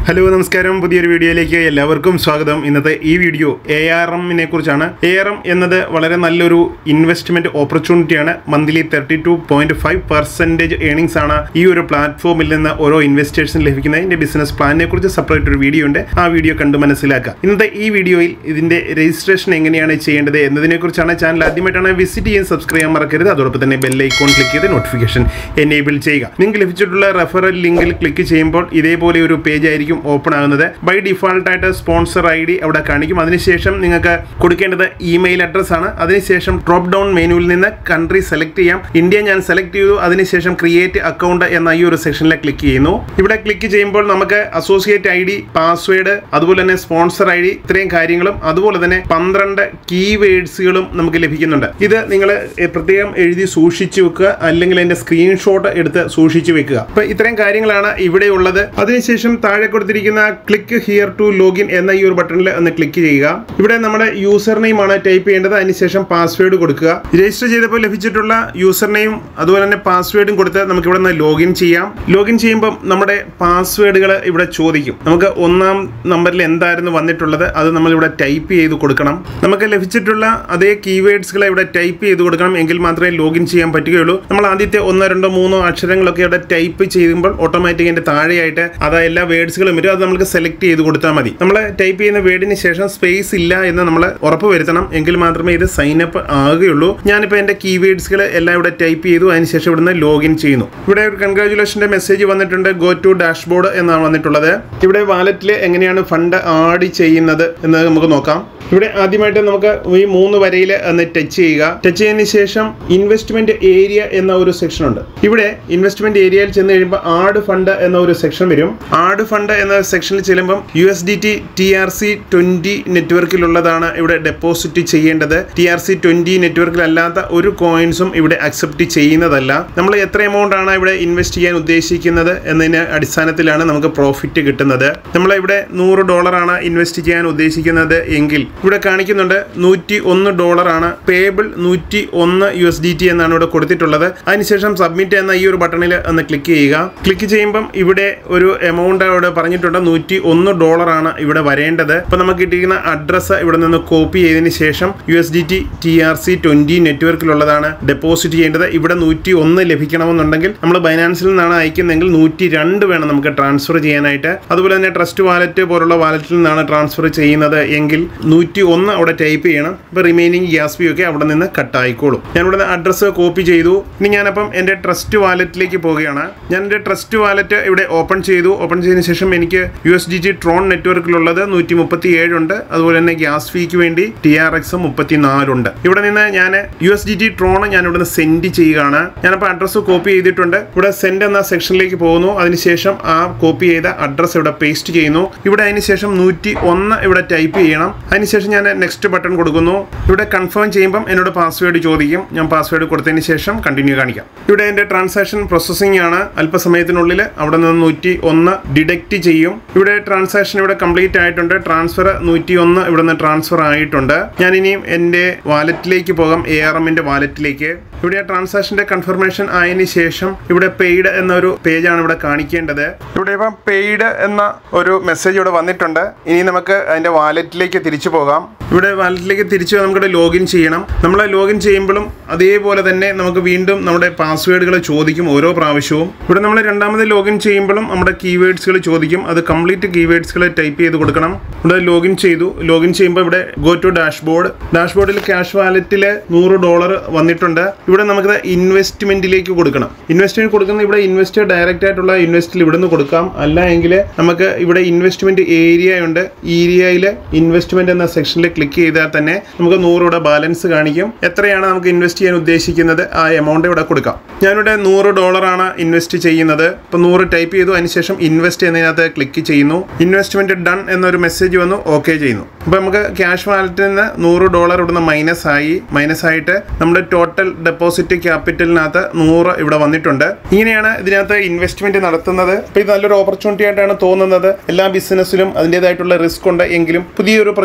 hello നമസ്കാരം പുതിയൊരു വീഡിയോയിലേക്ക് എല്ലാവർക്കും സ്വാഗതം ഇന്നത്തെ ഈ വീഡിയോ എ ആർ എമ്മിനെ കുറിച്ചാണ് എ ആർ എം എന്നത് വളരെ നല്ലൊരു ഇൻവെസ്റ്റ്മെന്റ് ഓപ്പർച്യൂണിറ്റിയാണ് monthly thirty two point five percentage earnings ആണ് ഈ ഒരു പ്ലാറ്റ്ഫോമിൽ നിന്ന് ഓരോ ഇൻവെസ്റ്റേഴ്സിന് ലഭിക്കുന്നത് ഇതിന്റെ ബിസിനസ് പ്ലാനിനെ കുറിച്ച് സെപ്പറേറ്റ് ഒരു വീഡിയോ ഉണ്ട് ആ വീഡിയോ കണ്ട് മനസ്സിലാക്കുക ഇന്നത്തെ ഈ വീഡിയോയിൽ ഇതിന്റെ രജിസ്ട്രേഷൻ എങ്ങനെയാണ് ചെയ്യേണ്ടത് എന്നതിനെ കുറിച്ചാണ് ചാനൽ ആദ്യമായിട്ടാണ് വിസിറ്റ് ചെയ്യാൻ സബ്സ്ക്രൈബ് ചെയ്യാൻ മറക്കരുത് അതോടൊപ്പം തന്നെ ബെൽ ഐക്കോൺ ക്ലിക്ക് ചെയ്ത് നോട്ടിഫിക്കേഷൻ എനേബിൾ ചെയ്യുക നിങ്ങൾക്ക് ലഭിച്ചിട്ടുള്ള റെഫറൽ ലിങ്കിൽ ക്ലിക്ക് ചെയ്യുമ്പോൾ ഇതേപോലെ ഒരു പേജ് ആയിരിക്കും ഓപ്പൺ ആകുന്നത് ബൈ ഡിഫോൾട്ട് ആയിട്ട് സ്പോൺസർ ഐ ഡി അവിടെ കാണിക്കും അതിനുശേഷം നിങ്ങൾക്ക് കൊടുക്കേണ്ടത് ഇമെയിൽ അഡ്രസ് ആണ് അതിനുശേഷം ഡ്രോപ്പ് ഡൗൺ മെനുവിൽ നിന്ന് കൺട്രി സെലക്ട് ചെയ്യാം ഇന്ത്യ ഞാൻ സെലക്ട് ചെയ്തു അതിനുശേഷം ക്രിയേറ്റ് അക്കൗണ്ട് എന്ന ഈ ഒരു സെക്ഷനിൽ ക്ലിക്ക് ചെയ്യുന്നു ഇവിടെ ക്ലിക്ക് ചെയ്യുമ്പോൾ നമുക്ക് അസോസിയേറ്റ് ഐ ഡി പാസ്വേഡ് അതുപോലെ തന്നെ സ്പോൺസർ ഐ ഡി ഇത്രയും കാര്യങ്ങളും അതുപോലെ തന്നെ പന്ത്രണ്ട് കീവേഡ്സുകളും നമുക്ക് ലഭിക്കുന്നുണ്ട് ഇത് നിങ്ങൾ പ്രത്യേകം എഴുതി സൂക്ഷിച്ചു വെക്കുക അല്ലെങ്കിൽ അതിന്റെ സ്ക്രീൻഷോട്ട് എടുത്ത് സൂക്ഷിച്ചു വെക്കുക അപ്പൊ ഇത്രയും കാര്യങ്ങളാണ് ഇവിടെ ഉള്ളത് അതിനുശേഷം താഴെ കൊടുത്തിരിക്കുന്ന ക്ലിക്ക് ഹിയർ ടു ലോഗിൻ എന്ന ഈ ഒരു ബട്ടണിൽ ഒന്ന് ക്ലിക്ക് ചെയ്യുക ഇവിടെ നമ്മുടെ യൂസർ നെയിം ആണ് ടൈപ്പ് ചെയ്യേണ്ടത് അതിനുശേഷം പാസ്വേഡ് കൊടുക്കുക രജിസ്റ്റർ ചെയ്തപ്പോൾ ലഭിച്ചിട്ടുള്ള യൂസർ നെയിം അതുപോലെ തന്നെ പാസ്വേഡും കൊടുത്ത് നമുക്ക് ഇവിടെ നിന്ന് ലോഗിൻ ചെയ്യാം ലോഗിൻ ചെയ്യുമ്പോൾ നമ്മുടെ പാസ്വേഡുകൾ ഇവിടെ ചോദിക്കും നമുക്ക് ഒന്നാം നമ്പറിൽ എന്തായിരുന്നു വന്നിട്ടുള്ളത് അത് നമ്മൾ ഇവിടെ ടൈപ്പ് ചെയ്ത് കൊടുക്കണം നമുക്ക് ലഭിച്ചിട്ടുള്ള അതേ കീവേഡ്സുകൾ ഇവിടെ ടൈപ്പ് ചെയ്ത് കൊടുക്കണം എങ്കിൽ മാത്രമേ ലോഗിൻ ചെയ്യാൻ പറ്റുകയുള്ളൂ നമ്മൾ ആദ്യത്തെ ഒന്നോ രണ്ടോ മൂന്നോ അക്ഷരങ്ങളൊക്കെ ഇവിടെ ടൈപ്പ് ചെയ്യുമ്പോൾ ഓട്ടോമാറ്റിക് അതിന്റെ താഴെയായിട്ട് അത് എല്ലാ വേർഡ്സുകളും വരും അത് നമുക്ക് സെലക്ട് ചെയ്ത് കൊടുത്താൽ മതി നമ്മൾ ടൈപ്പ് ചെയ്യുന്ന വേർഡിന് ശേഷം സ്പേസ് ഇല്ല എന്ന് നമ്മൾ ഉറപ്പ് വരുത്തണം എങ്കിൽ മാത്രമേ ഇത് സൈൻ അപ്പ് ആകുകയുള്ളൂ ഞാനിപ്പോൾ എൻ്റെ കീവേഡ്സുകൾ എല്ലാം ഇവിടെ ടൈപ്പ് ചെയ്തു അതിനുശേഷം ഇവിടുന്ന് ലോഗിൻ ചെയ്യുന്നു ഇവിടെ ഒരു കൺഗ്രാജുലേഷൻ്റെ മെസ്സേജ് വന്നിട്ടുണ്ട് ഗോ ടു ഡാഷ്ബോർഡ് എന്നാണ് വന്നിട്ടുള്ളത് ഇവിടെ വാലറ്റിൽ എങ്ങനെയാണ് ഫണ്ട് ആഡ് ചെയ്യുന്നത് എന്ന് നമുക്ക് നോക്കാം ഇവിടെ ആദ്യമായിട്ട് നമുക്ക് ഈ മൂന്ന് വരയിൽ ഒന്ന് ടച്ച് ചെയ്യുക ടച്ച് ചെയ്തതിന് ശേഷം ഇൻവെസ്റ്റ്മെന്റ് ഏരിയ എന്ന ഒരു സെക്ഷൻ ഉണ്ട് ഇവിടെ ഇൻവെസ്റ്റ്മെന്റ് ഏരിയയിൽ ചെന്ന് കഴിയുമ്പോൾ ആഡ് ഫണ്ട് എന്ന ഒരു സെക്ഷൻ വരും ആഡ് ഫണ്ട് എന്ന സെക്ഷനിൽ ചെല്ലുമ്പോൾ U S D T T R C twenty നെറ്റ്വർക്കിലുള്ളതാണ് ഇവിടെ ഡെപ്പോസിറ്റ് ചെയ്യേണ്ടത് ടി ആർ സി ട്വന്റി നെറ്റ്വർക്കിലല്ലാത്ത ഒരു കോയിൻസും ഇവിടെ അക്സെപ്റ്റ് ചെയ്യുന്നതല്ല നമ്മൾ എത്ര എമൗണ്ട് ആണ് ഇവിടെ ഇൻവെസ്റ്റ് ചെയ്യാൻ ഉദ്ദേശിക്കുന്നത് എന്നതിന് അടിസ്ഥാനത്തിലാണ് നമുക്ക് പ്രോഫിറ്റ് കിട്ടുന്നത് നമ്മൾ ഇവിടെ നൂറ് ഡോളറാണ് ഇൻവെസ്റ്റ് ചെയ്യാൻ ഉദ്ദേശിക്കുന്നത് എങ്കിൽ ഇവിടെ കാണിക്കുന്നുണ്ട് നൂറ്റി ഒന്ന് ഡോളറാണ് പേബിൾ നൂറ്റി ഒന്ന് യു എസ് ഡി ടി എന്നാണ് ഇവിടെ കൊടുത്തിട്ടുള്ളത് അതിനുശേഷം സബ്മിറ്റ് എന്ന ഈ ഒരു ബട്ടണിൽ ഒന്ന് ക്ലിക്ക് ചെയ്യുക ക്ലിക്ക് ചെയ്യുമ്പം ഇവിടെ ഒരു എമൗണ്ട് ഇവിടെ പറഞ്ഞിട്ടുണ്ട് നൂറ്റി ഒന്ന് ഡോളറാണ് ഇവിടെ വരേണ്ടത് അപ്പോൾ നമുക്ക് കിട്ടിയിരിക്കുന്ന അഡ്രസ്സ് ഇവിടെ നിന്ന് കോപ്പി ചെയ്തതിന് ശേഷം U S D T T R C twenty നെറ്റ്വർക്കിലുള്ളതാണ് ഡെപ്പോസിറ്റ് ചെയ്യേണ്ടത് ഇവിടെ നൂറ്റി ഒന്ന് ലഭിക്കണമെന്നുണ്ടെങ്കിൽ നമ്മൾ ബൈനാൻസിൽ നിന്നാണ് അയക്കുന്നതെങ്കിൽ നൂറ്റി രണ്ട് വേണം നമുക്ക് ട്രാൻസ്ഫർ ചെയ്യാനായിട്ട് അതുപോലെ തന്നെ ട്രസ്റ്റ് വാലറ്റ് പോലുള്ള വാലറ്റിൽ നിന്നാണ് ട്രാൻസ്ഫർ ചെയ്യുന്നത് എങ്കിൽ നൂറ്റി ഒന്ന് അവിടെ ടൈപ്പ് ചെയ്യണം ഇപ്പോൾ റിമൈനിങ് ഗ്യാസ് ഫീ ഒക്കെ അവിടെ നിന്ന് കട്ടായിക്കോളും ഞാൻ ഇവിടെ അഡ്രസ്സ് കോപ്പി ചെയ്തു ഇനി ഞാനപ്പം എൻ്റെ ട്രസ്റ്റ് വാലറ്റിലേക്ക് പോവുകയാണ് ഞാൻ എൻ്റെ ട്രസ്റ്റ് വാലറ്റ് ഇവിടെ ഓപ്പൺ ചെയ്തു ഓപ്പൺ ചെയ്തതിന് ശേഷം എനിക്ക് U S D T tron നെറ്റ്വർക്കിലുള്ളത് നൂറ്റി മുപ്പത്തി ഏഴുണ്ട് അതുപോലെ തന്നെ ഗ്യാസ് ഫീക്ക് വേണ്ടി ടി ആർ എക്സ് മുപ്പത്തി നാലുണ്ട് ഇവിടെ നിന്ന് ഞാൻ U S D T tron ഞാൻ ഇവിടെ നിന്ന് സെൻഡ് ചെയ്യുകയാണ് ഞാനപ്പോൾ അഡ്രസ്സ് കോപ്പി ചെയ്തിട്ടുണ്ട് ഇവിടെ സെൻഡ് എന്ന സെക്ഷനിലേക്ക് പോകുന്നു അതിനുശേഷം ആ കോപ്പി ചെയ്ത അഡ്രസ്സ് ഇവിടെ പേസ്റ്റ് ചെയ്യുന്നു ഇവിടെ അതിനുശേഷം നൂറ്റി ഒന്ന് ഇവിടെ ടൈപ്പ് ചെയ്യണം അതിനുശേഷം ഞാൻ നെക്സ്റ്റ് ബട്ടൺ കൊടുക്കുന്നു ഇവിടെ കൺഫേം ചെയ്യുമ്പം എന്നോട് പാസ്വേഡ് ചോദിക്കും ഞാൻ പാസ്വേഡ് കൊടുത്തതിന് ശേഷം കണ്ടിന്യൂ കാണിക്കാം ഇവിടെ എൻ്റെ ട്രാൻസാക്ഷൻ പ്രോസസ്സിംഗ് ആണ് അല്പസമയത്തിനുള്ളിൽ അവിടെ നിന്ന് നൂറ്റി ഒന്ന് ഡിഡക്റ്റ് ചെയ്യും ഇവിടെ ട്രാൻസാക്ഷൻ ഇവിടെ കംപ്ലീറ്റ് ആയിട്ടുണ്ട് ട്രാൻസ്ഫർ നൂറ്റി ഒന്ന് ഇവിടെ നിന്ന് ട്രാൻസ്ഫർ ആയിട്ടുണ്ട് ഞാൻ ഇനിയും എൻ്റെ വാലറ്റിലേക്ക് പോകാം എ ആർ എമ്മിൻ്റെ വാലറ്റിലേക്ക് ഇവിടെ ട്രാൻസാക്ഷൻ്റെ കൺഫർമേഷൻ ആയതിനു ശേഷം ഇവിടെ പെയ്ഡ് എന്നൊരു പേജാണ് ഇവിടെ കാണിക്കേണ്ടത് ഇവിടെ ഇപ്പം പെയ്ഡ് എന്ന ഒരു മെസ്സേജ് ഇവിടെ വന്നിട്ടുണ്ട് ഇനി നമുക്ക് അതിൻ്റെ വാലറ്റിലേക്ക് തിരിച്ചു പോകാം ഇവിടെ വാലറ്റിലേക്ക് തിരിച്ചു നമുക്കിവിടെ ലോഗിൻ ചെയ്യണം നമ്മൾ ലോഗിൻ ചെയ്യുമ്പോഴും അതേപോലെ തന്നെ നമുക്ക് വീണ്ടും നമ്മുടെ പാസ്വേഡുകൾ ചോദിക്കും ഓരോ പ്രാവശ്യവും ഇവിടെ നമ്മൾ രണ്ടാമത് ലോഗിൻ ചെയ്യുമ്പോഴും നമ്മുടെ കീവേഡ്സുകൾ ചോദിക്കും അത് കംപ്ലീറ്റ് കീവേഡ്സുകൾ ടൈപ്പ് ചെയ്ത് കൊടുക്കണം ഇവിടെ ലോഗിൻ ചെയ്തു ലോഗിൻ ചെയ്യുമ്പോൾ ഇവിടെ ഗോ ടു ഡാഷ്ബോർഡ് ഡാഷ്ബോർഡിൽ ക്യാഷ് വാലറ്റിൽ നൂറ് ഡോളർ വന്നിട്ടുണ്ട് ഇവിടെ നമുക്ക് ഇൻവെസ്റ്റ്മെന്റിലേക്ക് കൊടുക്കണം ഇൻവെസ്റ്റ്മെന്റ് കൊടുക്കുന്ന ഇവിടെ ഇൻവെസ്റ്റ് ഡയറക്റ്റ് ആയിട്ടുള്ള ഇൻവെസ്റ്റിൽ ഇവിടെ നിന്ന് കൊടുക്കാം അല്ല എങ്കിൽ നമുക്ക് ഇവിടെ ഇൻവെസ്റ്റ്മെന്റ് ഏരിയ ഉണ്ട് ഏരിയയിൽ ഇൻവെസ്റ്റ്മെന്റ് എന്ന സെക്ഷനിൽ ക്ലിക്ക് ചെയ്താൽ തന്നെ നമുക്ക് നൂറ് ഇവിടെ ബാലൻസ് കാണിക്കും എത്രയാണ് നമുക്ക് ഇൻവെസ്റ്റ് ചെയ്യാൻ ഉദ്ദേശിക്കുന്നത് ആ എമൗണ്ട് ഇവിടെ കൊടുക്കാം ഞാനിവിടെ നൂറ് ഡോളറാണ് ഇൻവെസ്റ്റ് ചെയ്യുന്നത് ഇപ്പോൾ നൂറ് ടൈപ്പ് ചെയ്തു അതിനുശേഷം ഇൻവെസ്റ്റ് എന്നതിനകത്ത് ക്ലിക്ക് ചെയ്യുന്നു ഇൻവെസ്റ്റ്മെന്റ് ഡൺ എന്നൊരു മെസ്സേജ് വന്നു ഓക്കെ ചെയ്യുന്നു അപ്പോൾ നമുക്ക് ക്യാഷ് വാലറ്റിൽ നിന്ന് നൂറ് ഡോളർ ഇവിടുന്ന് മൈനസ് ആയി മൈനസ് ആയിട്ട് നമ്മുടെ ടോട്ടൽ ഡെപ്പോസിറ്റ് ക്യാപിറ്റലിനകത്ത് നൂറ് ഇവിടെ വന്നിട്ടുണ്ട് ഇങ്ങനെയാണ് ഇതിനകത്ത് ഇൻവെസ്റ്റ്മെന്റ് നടത്തുന്നത് അപ്പോൾ ഇത് നല്ലൊരു ഓപ്പർച്യൂണിറ്റി ആയിട്ടാണ് തോന്നുന്നത് എല്ലാ ബിസിനസ്സിലും അതിൻ്റെതായിട്ടുള്ള റിസ്ക് ഉണ്ട് എങ്കിലും പുതിയൊരു പ്രൊജക്റ്റ് വരുമ്പോൾ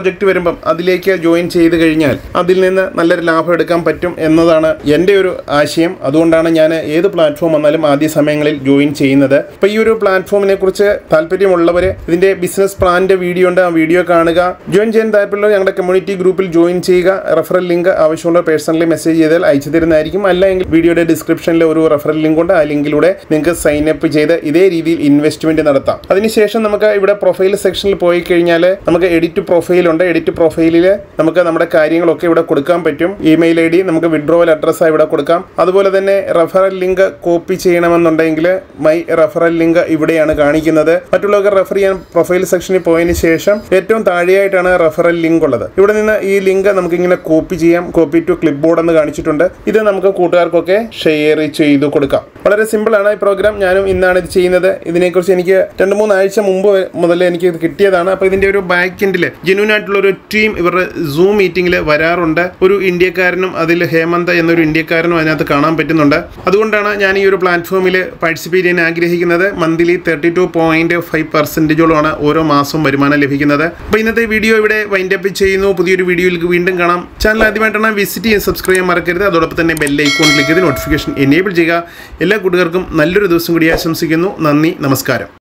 വരുമ്പം അതിലേക്ക് ജോയിൻ ചെയ്ത് കഴിഞ്ഞാൽ അതിൽ നിന്ന് നല്ലൊരു ലാഭം എടുക്കാൻ പറ്റും എന്നതാണ് എൻ്റെ ഒരു ആശയം അതുകൊണ്ടാണ് ഞാൻ ഏത് പ്ലാറ്റ്ഫോം വന്നാലും ആദ്യ സമയങ്ങളിൽ ജോയിൻ ചെയ്യുന്നത് അപ്പോൾ ഈ ഒരു പ്ലാറ്റ്ഫോമിനെ കുറിച്ച് താല്പര്യമുള്ളവർ ഇതിൻ്റെ ബിസിനസ് പ്ലാനിൻ്റെ വീഡിയോ ഉണ്ട് ആ വീഡിയോ കാണുക ജോയിൻ ചെയ്യാൻ താല്പര്യമുള്ളവർ ഞങ്ങളുടെ കമ്മ്യൂണിറ്റി ഗ്രൂപ്പിൽ ജോയിൻ ചെയ്യുക റെഫറൽ ലിങ്ക് ആവശ്യമുള്ള പേഴ്സണലി മെസ്സേജ് ചെയ്താൽ അയച്ചു തരുന്നതായിരിക്കും അല്ലെങ്കിൽ വീഡിയോയുടെ ഡിസ്ക്രിപ്ഷനിൽ ഒരു റെഫറൽ ലിങ്ക് ഉണ്ട് ആ ലിങ്കിലൂടെ നിങ്ങൾക്ക് സൈൻ അപ്പ് ചെയ്ത് ഇതേ രീതിയിൽ ഇൻവെസ്റ്റ്മെന്റ് നടത്താം അതിനുശേഷം നമുക്ക് ഇവിടെ പ്രൊഫൈൽ സെക്ഷനിൽ പോയി കഴിഞ്ഞാൽ നമുക്ക് എഡിറ്റ് പ്രൊഫൈൽ ഉണ്ട് എഡിറ്റ് പ്രൊഫൈലിൽ നമുക്ക് നമ്മുടെ കാര്യങ്ങളൊക്കെ ഇവിടെ കൊടുക്കാൻ പറ്റും ഇമെയിൽ ഐ ഡി നമുക്ക് വിഡ്രോവൽ അഡ്രസ്സായി ഇവിടെ കൊടുക്കാം അതുപോലെ തന്നെ റെഫറൽ ലിങ്ക് കോപ്പി ചെയ്യണമെന്നുണ്ടെങ്കിൽ മൈ റെഫറൽ ലിങ്ക് ഇവിടെയാണ് കാണിക്കുന്നത് മറ്റുള്ളവർക്ക് റെഫർ ചെയ്യാൻ പ്രൊഫൈൽ സെക്ഷനിൽ പോയതിന് ശേഷം ഏറ്റവും താഴെയായിട്ടാണ് റെഫറൽ ലിങ്ക് ഉള്ളത് ഇവിടെ നിന്ന് ഈ ലിങ്ക് നമുക്ക് ഇങ്ങനെ കോപ്പി ചെയ്യാം കോപ്പി ടു ക്ലിപ്പ് ബോർഡ് എന്ന് കാണിച്ചിട്ടുണ്ട് ഇത് നമുക്ക് കൂട്ടുകാർക്കൊക്കെ ഷെയർ ചെയ്തു കൊടുക്കാം വളരെ സിമ്പിൾ ആണ് ഈ പ്രോഗ്രാം ഞാനും ഇന്നാണ് ഇത് ചെയ്യുന്നത് ഇതിനെക്കുറിച്ച് എനിക്ക് രണ്ട് മൂന്ന് ആഴ്ച മുമ്പ് മുതൽ എനിക്ക് ഇത് കിട്ടിയതാണ് അപ്പോൾ ഇതിൻ്റെ ഒരു ബാക്ക് എൻഡിൽ ജെന്യൂൻ ആയിട്ടുള്ള ഒരു ടീം ഇവരുടെ സൂം മീറ്റിംഗിൽ വരാറുണ്ട് ഒരു ഇന്ത്യക്കാരനും അതിൽ ഹേമന്ത് എന്നൊരു ഇന്ത്യക്കാരനും അതിനകത്ത് കാണാൻ പറ്റുന്നുണ്ട് അതുകൊണ്ടാണ് ഞാൻ ഈ ഒരു പ്ലാറ്റ്ഫോമിൽ പാർട്ടിസിപ്പേറ്റ് ചെയ്യാൻ ആഗ്രഹിക്കുന്നത് monthly thirty two point five പെർസെൻറ്റേജോളമാണ് ഓരോ മാസവും വരുമാനം ലഭിക്കുന്നത് അപ്പോൾ ഇന്നത്തെ വീഡിയോ ഇവിടെ വൈൻഡ് അപ്പ് ചെയ്യുന്നു പുതിയൊരു വീഡിയോയിൽ വീണ്ടും കാണാം ചാനൽ ആദ്യമായിട്ടാണ് വിസിറ്റ് ചെയ്യാൻ സബ്സ്ക്രൈബ് ചെയ്യാൻ മറക്കരുത് അതോടൊപ്പം തന്നെ ബെൽ ഐക്കോൺ ക്ലിക്ക് ചെയ്ത് നോട്ടിഫിക്കേഷൻ എനേബിൾ ചെയ്യുക എല്ലാ കൂട്ടുകാർക്കും നല്ലൊരു ദിവസം കൂടി ആശംസിക്കുന്നു നന്ദി നമസ്കാരം